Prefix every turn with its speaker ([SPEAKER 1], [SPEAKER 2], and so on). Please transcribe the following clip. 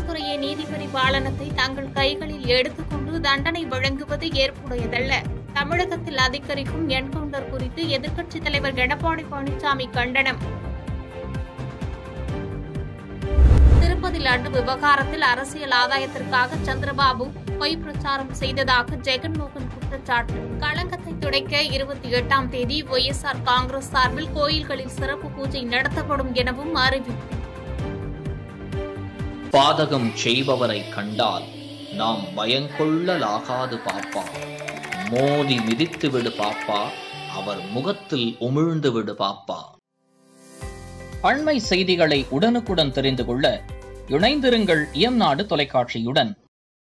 [SPEAKER 1] காவல்துறையை நீதிபதி பாலனத்தை தங்கள் கைகளில் எடுத்துக்கொண்டு தண்டனை வழங்குவது ஏற்புடையதல்ல தமிழகத்தில் அதிகரிக்கும் என்கவுண்டர் குறித்து எதிர்க்கட்சித் தலைவர் எடப்பாடி பழனிசாமி கண்டனம் திருப்பதி லட்டு விவகாரத்தில் அரசியல் ஆதாயத்திற்காக சந்திரபாபு பொய் பிரச்சாரம் செய்ததாக ஜெகன்மோகன் குற்றச்சாட்டு களங்கத்தை துடைக்க இருபத்தி எட்டாம் தேதி ஒய்எஸ்ஆர் காங்கிரஸ் சார்பில் கோயில்களில் சிறப்பு பூஜை நடத்தப்படும் எனவும் அறிவிப்பு
[SPEAKER 2] பாதகம் செய்பவரை கண்டால் நாம் பயங்கொள்ளலாகாது பாப்பா மோதி மிதித்து விடு பாப்பா அவர் முகத்தில் உமிழ்ந்து விடு பாப்பா அண்மை செய்திகளை உடனுக்குடன் தெரிந்து கொள்ள இணைந்திருங்கள் இயம்நாடு தொலைக்காட்சியுடன்